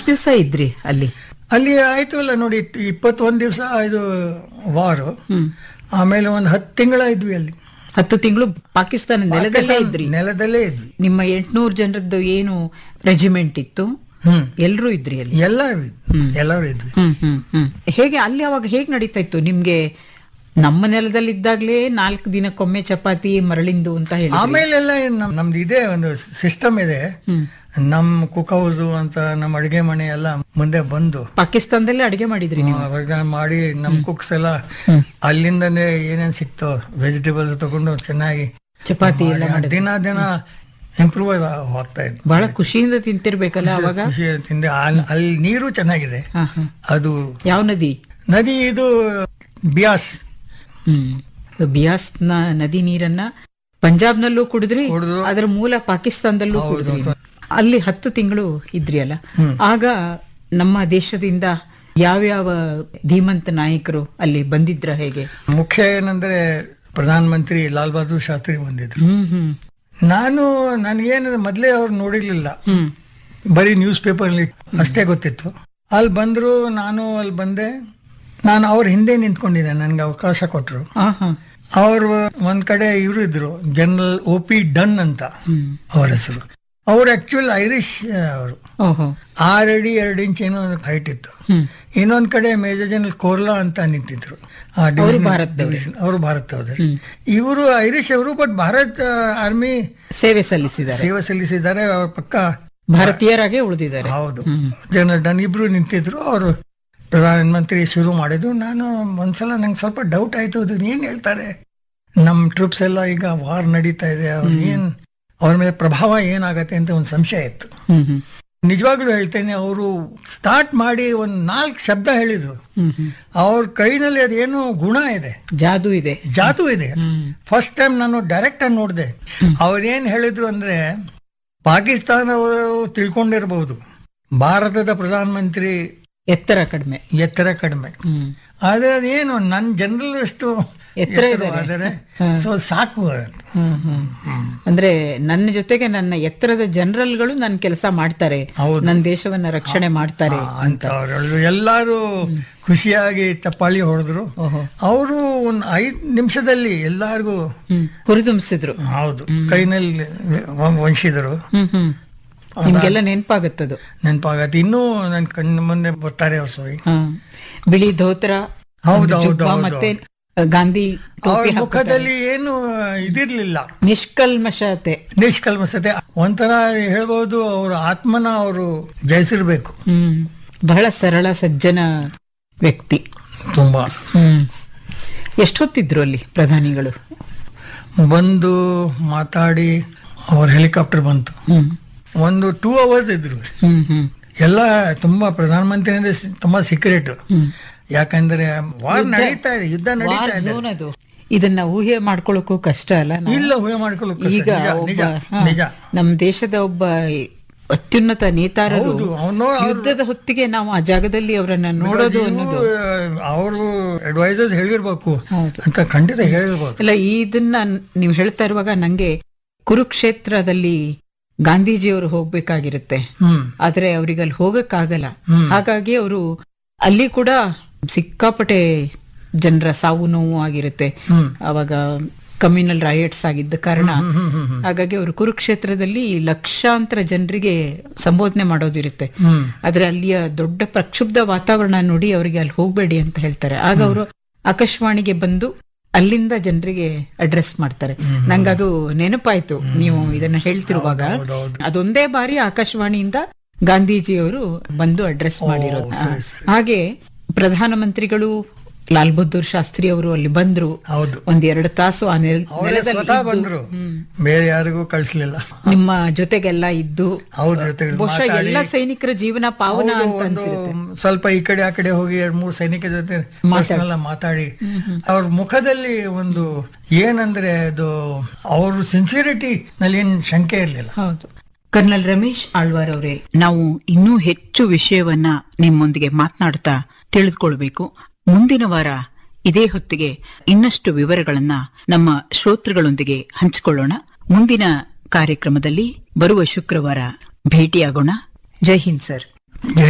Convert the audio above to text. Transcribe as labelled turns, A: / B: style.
A: ದಿವಸ ಇದ್ರಿ ಅಲ್ಲಿ
B: ಅಲ್ಲಿ ಆಯ್ತು ಅಲ್ಲ ನೋಡಿ ಇಪ್ಪತ್ತೊಂದು ದಿವಸ ಇದು ವಾರು
A: ಹ್ಮ್
B: ಆಮೇಲೆ ಒಂದು ಹತ್ತು ತಿಂಗಳ ಇದ್ವಿ ಅಲ್ಲಿ
A: ಹತ್ತು ತಿಂಗಳು ಪಾಕಿಸ್ತಾನ ನೆಲದಲ್ಲೇ ಇದ್ರಿ
B: ನೆಲದಲ್ಲೇ ಇದ್ವಿ
A: ನಿಮ್ಮ ಎಂಟ್ನೂರು ಜನರದ್ದು ಏನು ರೆಜಿಮೆಂಟ್ ಇತ್ತು
B: ಹ್ಮ್
A: ಎಲ್ರೂ ಇದ್ರಿ ಅಲ್ಲಿ
B: ಎಲ್ಲರೂ ಇದ್ವಿ ಎಲ್ಲರೂ ಇದ್ವಿ
A: ಹ್ಮ್ ಹ್ಮ್ ಹ್ಮ್ ಹೇಗೆ ಅಲ್ಲಿ ಅವಾಗ ಹೇಗೆ ನಡೀತಾ ಇತ್ತು ನಿಮ್ಗೆ ನಮ್ಮ ನೆಲದಲ್ಲಿ ಇದ್ದಾಗ್ಲೇ ನಾಲ್ಕು ದಿನಕ್ಕೊಮ್ಮೆ ಚಪಾತಿ ಮರಳಿಂದು ಅಂತ ಹೇಳಿ
B: ಆಮೇಲೆಲ್ಲ ನಮ್ ನಮ್ದು ಇದೆ ಒಂದು ಸಿಸ್ಟಮ್ ಇದೆ
A: ಹ್ಮ್
B: ನಮ್ ಕುಕ್ ಹೌಸ್ ಅಂತ ನಮ್ಮ ಅಡಿಗೆ ಮನೆ ಎಲ್ಲ ಮುಂದೆ ಬಂದು
A: ಪಾಕಿಸ್ತಾನದಲ್ಲೇ ಅಡಿಗೆ ಮಾಡಿದ್ರಿ ನೀವು
B: ಅವಾಗ ಮಾಡಿ ನಮ್ ಕುಕ್ಸ್ ಎಲ್ಲ ಅಲ್ಲಿಂದನೇ ಏನೇನ್ ಸಿಕ್ತೋ ವೆಜಿಟೇಬಲ್ಸ್ ತಗೊಂಡು ಚೆನ್ನಾಗಿ
A: ಚಪಾತಿ ಎಲ್ಲ
B: ಮಾಡಿ ದಿನ ದಿನ ಇಂಪ್ರೂವ್ ಹೋಗ್ತಾ ಇದ್ವಿ
A: ಬಹಳ ಖುಷಿಯಿಂದ ತಿಂತಿರ್ಬೇಕಲ್ಲ ಅವಾಗ
B: ಖುಷಿ ತಿಂದೆ ಅಲ್- ಅಲ್ಲಿ ನೀರು ಚೆನ್ನಾಗಿದೆ
A: ಹಾ ಹಾ
B: ಅದು
A: ಯಾವ ನದಿ
B: ನದಿ ಇದು ಬಿಯಾಸ್
A: ಹ್ಮ್ ಇದು ಬಿಯಾಸ್ನ ನದಿ ನೀರನ್ನ ಪಂಜಾಬ್ನಲ್ಲೂ ಕುಡಿದ್ರಿ
B: ಕುಡ್ದು.
A: ಅದರ ಮೂಲ ಪಾಕಿಸ್ತಾನದಲ್ಲೂ ಕುಡಿದ್ರಿ ಅಲ್ಲಿ ಹತ್ತು ತಿಂಗಳು ಇದ್ರಿ ಅಲ್ಲ ಆಗ ನಮ್ಮ ದೇಶದಿಂದ ಯಾವ್ಯಾವ ಧೀಮಂತ ನಾಯಕರು ಅಲ್ಲಿ ಬಂದಿದ್ರ ಹೇಗೆ
B: ಮುಖ್ಯ ಏನಂದ್ರೆ ಪ್ರಧಾನ ಮಂತ್ರಿ ಲಾಲ್ ಬಹದ್ದೂರ್ ಶಾಸ್ತ್ರಿ ಬಂದಿದ್ರು
A: ಹ್ಮ್ ಹ್ಮ್
B: ನಾನು ನನಗೇನು ಮೊದಲೇ ಅವ್ರು ನೋಡಿರ್ಲಿಲ್ಲ
A: ಹ್ಮ್
B: ಬರೀ ನ್ಯೂಸ್ ಪೇಪರ್ಲಿ ಅಷ್ಟೇ ಗೊತ್ತಿತ್ತು ಅಲ್ಲಿ ಬಂದ್ರು ನಾನು ಅಲ್ಲಿ ಬಂದೆ ನಾನು ಅವ್ರ ಹಿಂದೆ ನಿಂತ್ಕೊಂಡಿದ್ದೆ ನನಗೆ ಅವಕಾಶ ಕೊಟ್ಟರು
A: ಹಾ ಹಾ
B: ಅವರು ಒಂದ್ ಕಡೆ ಇವರು ಇದ್ರು ಜನರಲ್ ಒ ಪಿ ಡನ್ ಅಂತ
A: ಹ್ಮ್
B: ಅವ್ರ ಹೆಸರು ಅವ್ರು ಆಕ್ಚುಲ್ ಐರಿಷ್ ಅವರು
A: ಓಹೋ
B: ಆರು ಅಡಿ ಎರಡು ಇಂಚ್ ಏನೋ ಹೈಟ್ ಇತ್ತು
A: ಹ್ಮ್
B: ಇನ್ನೊಂದ್ ಕಡೆ ಮೇಜರ್ ಜನರಲ್ ಕೋರ್ಲಾ ಅಂತ ನಿಂತಿದ್ರು
A: ಅವ್ರು ಭಾರತದವ್ರೇ.
B: ಅವರು ಭಾರತದವ್ರೆ ಇವರು ಐರಿಷ್ ಅವರು ಬಟ್ ಭಾರತ್ ಆರ್ಮಿ
A: ಸೇವೆ ಸಲ್ಲಿಸಿದ್ದಾರೆ
B: ಸೇವೆ ಸಲ್ಲಿಸಿದ್ದಾರೆ ಅವ್ರ ಪಕ್ಕ
A: ಭಾರತೀಯರಾಗೆ ಉಳಿದಿದ್ದಾರೆ
B: ಹೌದು ಜನರಲ್ ಡನ್ ಇಬ್ರು ನಿಂತಿದ್ರು ಅವರು ಪ್ರಧಾನಮಂತ್ರಿ ಶುರು ಮಾಡಿದ್ರು ನಾನು ಒಂದ್ಸಲ ನಂಗೆ ಸ್ವಲ್ಪ ಡೌಟ್ ಆಯ್ತು ಅದು ಏನ್ ಹೇಳ್ತಾರೆ ನಮ್ ಟ್ರೂಪ್ಸ್ ಎಲ್ಲ ಈಗ ವಾರ್ ನಡೀತಾ ಇದೆ ಅವ್ರು ಏನ್ ಅವ್ರ ಮೇಲೆ ಪ್ರಭಾವ ಏನಾಗತ್ತೆ ಅಂತ ಒಂದು ಸಂಶಯ ಇತ್ತು
A: ಹ್ಮ್ ಹ್ಮ್
B: ನಿಜವಾಗ್ಲೂ ಹೇಳ್ತೇನೆ ಅವರು ಸ್ಟಾರ್ಟ್ ಮಾಡಿ ಒಂದ್ ನಾಲ್ಕು ಶಬ್ದ ಹೇಳಿದ್ರು
A: ಹ್ಮ್ ಹ್ಮ್
B: ಅವ್ರ ಕೈನಲ್ಲಿ ಅದೇನೋ ಗುಣ ಇದೆ
A: ಜಾದೂ ಇದೆ
B: ಜಾತು ಇದೆ
A: ಹ್ಮ್
B: ಫಸ್ಟ್ ಟೈಮ್ ನಾನು ಡೈರೆಕ್ಟ್ ಆಗಿ ನೋಡಿದೆ ಅವ್ರೇನ್ ಹೇಳಿದ್ರು ಅಂದ್ರೆ ಪಾಕಿಸ್ತಾನವರು ತಿಳ್ಕೊಂಡಿರಬಹುದು ಭಾರತದ ಪ್ರಧಾನಮಂತ್ರಿ
A: ಎತ್ತರ ಕಡಿಮೆ
B: ಎತ್ತರ ಕಡಿಮೆ
A: ಹ್ಮ್
B: ಆದ್ರೆ ಅದೇನು ನನ್ನ ಜನರಲ್ ಅಷ್ಟು
A: ಎತ್ತರ
B: ಎತ್ತರವಾದರೆ ಸೊ ಸಾಕು ಅಂತ.
A: ಹ್ಮ್ ಹ್ಮ್ ಅಂದ್ರೆ ನನ್ನ ಜೊತೆಗೆ ನನ್ನ ಎತ್ತರದ ಜನರಲ್ಗಳು ನನ್ನ ಕೆಲಸ ಮಾಡ್ತಾರೆ
B: ಹೌದು.
A: ನನ್ನ ದೇಶವನ್ನ ರಕ್ಷಣೆ ಮಾಡ್ತಾರೆ
B: ಅಂತ ಅವ್ರು ಹೇಳಿದ್ರು ಎಲ್ಲಾರು ಖುಷಿಯಾಗಿ ಚಪ್ಪಾಳಿ ಹೊಡೆದ್ರು
A: ಓಹೋ
B: ಅವರು ಒಂದ್ ಐದ್ ನಿಮಿಷದಲ್ಲಿ ಎಲ್ಲಾರ್ಗೂ
A: ಹ್ಮ್ ಹುರಿದುಂಬಿಸಿದ್ರು
B: ಹೌದು ಕೈನಲ್ಲಿ ವ- ವಂಶಿದರು
A: ಹ್ಮ್ ಹ್ಮ್ ನಿಮ್ಗೆಲ್ಲ ನೆನಪಾಗತ್ತದು
B: ನೆನಪಾಗತ್ತೆ ಇನ್ನೂ ನನ್ನ ಕಣ್ಣು ಮುಂದೆ ಬರ್ತಾರೆ ಅವ್ರು ಸೋಯಿ
A: ಹಾ ಬಿಳಿ ಧೋತ್ರ
B: ಹೌದು,
A: ಒಂದು
B: ಹೌದು,
A: ಜುಬ್ಬ
B: ಹೌದು.
A: ಮತ್ತೆ ಗಾಂಧಿ
B: ಅವ್ರ
A: ಟೋಪಿ ಹಾಕ್ತಾರೆ.
B: ಮುಖದಲ್ಲಿ ಏನು ಇದಿರ್ಲಿಲ್ಲ
A: ನಿಷ್ಕಲ್ಮಶತೆ
B: ನಿಷ್ಕಲ್ಮಸತೆ ಒಂಥರ ಹೇಳ್ಬೋದು ಅವ್ರ ಆತ್ಮನ ಅವರು ಜಯಿಸಿರ್ಬೇಕು
A: ಹ್ಮ್ ಬಹಳ ಸರಳ ಸಜ್ಜನ ವ್ಯಕ್ತಿ
B: ತುಂಬಾ
A: ಹ್ಮ್ ಎಷ್ಟೊತ್ತಿದ್ರು ಅಲ್ಲಿ ಪ್ರಧಾನಿಗಳು
B: ಬಂದು ಮಾತಾಡಿ ಅವ್ರ ಹೆಲಿಕಾಪ್ಟರ್ ಬಂತು
A: ಹ್ಮ್
B: ಒಂದು ಟೂ ಅವರ್ಸ್ ಇದ್ರು
A: ಹ್ಮ್ ಹ್ಮ್
B: ಎಲ್ಲ ತುಂಬಾ ಪ್ರಧಾನಮಂತ್ರಿ ಅಂದ್ರೆ ಸಿ- ತುಂಬಾ ಸೀಕ್ರೆಟ್
A: ಹ್ಮ್
B: ಯಾಕಂದ್ರೆ ವಾರ್ ನಡೀತಾ ಇದೆ ಯುದ್ಧ ನಡೀತಾ
A: ವಾರ್
B: ಇದೆ
A: ಝೋನ್ ಅದು ಇದನ್ನ ಊಹೆ ಮಾಡ್ಕೊಳ್ಳೋಕ್ಕೂ ಕಷ್ಟ ಅಲ್ಲ ನಾವು?
B: ಇಲ್ಲ ಊಹೆ ಮಾಡ್ಕೊಳ್ಳೋಕೆ
A: ಈಗ
B: ನಿಜ
A: ಒಬ್ಬ ಹಾ,
B: ನಿಜ
A: ನಮ್ಮ ದೇಶದ ಒಬ್ಬ ಅತ್ಯುನ್ನತ ನೇತಾರರು
B: ಹೌದು ಅವನು
A: ಯುದ್ಧದ ಹೊತ್ತಿಗೆ ನಾವು ಆ ಜಾಗದಲ್ಲಿ ಅವರನ್ನ ನೋಡೋದು ಅನ್ನೋದು
B: ಅವರು ಅಡ್ವೈಸರ್ಸ್ ಹೇಳಿರ್ಬೇಕು
A: ಹೌದು.
B: ಅಂತ ಖಂಡಿತ ಹೇಳಿರ್ಬೋದು
A: ಅಲ್ಲ ಇದನ್ನ ನೀವು ಹೇಳ್ತಾ ಇರುವಾಗ ನಂಗೆ ಕುರುಕ್ಷೇತ್ರದಲ್ಲಿ ಗಾಂಧೀಜಿಯವರು ಹೋಗ್ಬೇಕಾಗಿರುತ್ತೆ
B: ಹ್ಮ್
A: ಆದ್ರೆ ಅವ್ರಿಗೆ ಅಲ್ಲಿ ಹೋಗಕ್ಕಾಗಲ್ಲ
B: ಹ್ಮ್.
A: ಹಾಗಾಗಿ ಅವರು ಅಲ್ಲಿ ಕೂಡ ಸಿಕ್ಕಾಪಟ್ಟೆ ಜನರ ಸಾವು ನೋವು ಆಗಿರುತ್ತೆ
B: ಹ್ಮ್
A: ಅವಾಗ ಕಮ್ಯುನಲ್ ರೈಟ್ಸ್ ಆಗಿದ್ದ ಕಾರಣ
B: ಹ್ಮ್ ಹ್ಮ್ ಹ್ಮ್ ಹ್ಮ್
A: ಹಾಗಾಗಿ ಅವರು ಕುರುಕ್ಷೇತ್ರದಲ್ಲಿ ಲಕ್ಷಾಂತರ ಜನರಿಗೆ ಸಂಬೋಧನೆ ಮಾಡೋದಿರುತ್ತೆ
B: ಹ್ಮ್
A: ಆದ್ರೆ ಅಲ್ಲಿಯ ದೊಡ್ಡ ಪ್ರಕ್ಷುಬ್ಧ ವಾತಾವರಣ ನೋಡಿ ಅವರಿಗೆ ಅಲ್ಲಿ ಹೋಗ್ಬೇಡಿ ಅಂತ ಹೇಳ್ತಾರೆ ಆಗ ಅವರು ಆಕಾಶವಾಣಿಗೆ ಬಂದು ಅಲ್ಲಿಂದ ಜನರಿಗೆ ಅಡ್ರೆಸ್ ಮಾಡ್ತಾರೆ ನಂಗದು ನೆನಪಾಯ್ತು ನೀವು ಇದನ್ನ ಹೇಳ್ತಿರುವಾಗ
B: ಹೌದೌದು
A: ಅದೊಂದೇ ಬಾರಿ ಆಕಾಶವಾಣಿಯಿಂದ ಗಾಂಧೀಜಿಯವರು ಬಂದು ಅಡ್ರೆಸ್ ಮಾಡಿರೋದು
B: ಸರಿ, ಸರಿ.
A: ಹಾಗೆ ಪ್ರಧಾನಮಂತ್ರಿಗಳು ಲಾಲ್ ಬಹದ್ದೂರ್ ಶಾಸ್ತ್ರಿ ಅವರು ಅಲ್ಲಿ ಬಂದ್ರು
B: ಹೌದು
A: ಒಂದ್ ಎರಡು ತಾಸು ಆ ನೆಲ-
B: ಅವರೇ
A: ನೆಲದಲ್ಲಿ
B: ಸ್ವತಃ
A: ಇದ್ದು,
B: ಬಂದ್ರು
A: ಹ್ಮ್.
B: ಬೇರೆ ಯಾರಿಗೂ ಕಳಿಸ್ಲಿಲ್ಲ
A: ನಿಮ್ಮ ಜೊತೆಗೆಲ್ಲ ಇದ್ದು
B: ಅವ್ರ ಜೊತೆ
A: ಬಹುಶಃ
B: ಮಾತಾಡಿ
A: ಎಲ್ಲ ಸೈನಿಕರ ಜೀವನ ಪಾವನ
B: ಹೌದು,
A: ಅಂತ
B: ಒಂದು
A: ಅನ್ಸಿರುತ್ತೆ
B: ಸ್ವಲ್ಪ ಈ ಕಡೆ ಆ ಕಡೆ ಹೋಗಿ ಎರಡ್ ಮೂರು ಸೈನಿಕ ಜೊತೆ personal ಆಗಿ ಮಾತಾಡಿ ಅವ್ರ ಮುಖದಲ್ಲಿ ಒಂದು ಏನಂದ್ರೆ ಅದು ಅವ್ರ ಸಿನ್ಸಿಯರಿಟಿ ನಲ್ಲಿ ಏನ್ ಶಂಕೆ ಇರ್ಲಿಲ್ಲ
A: ಹೌದು ಕರ್ನಲ್ ರಮೇಶ್ ಆಳ್ವಾರ್ ಅವರೇ ನಾವು ಇನ್ನೂ ಹೆಚ್ಚು ವಿಷಯವನ್ನ ನಿಮ್ಮೊಂದಿಗೆ ಮಾತನಾಡ್ತಾ ತಿಳಿದುಕೊಳ್ಬೇಕು ಮುಂದಿನ ವಾರ ಇದೇ ಹೊತ್ತಿಗೆ ಇನ್ನಷ್ಟು ವಿವರಗಳನ್ನ ನಮ್ಮ ಶ್ರೋತೃಗಳೊಂದಿಗೆ ಹಂಚಿಕೊಳ್ಳೋಣ ಮುಂದಿನ ಕಾರ್ಯಕ್ರಮದಲ್ಲಿ ಬರುವ ಶುಕ್ರವಾರ ಭೇಟಿಯಾಗೋಣ ಜೈ ಹಿಂದ್ ಸರ್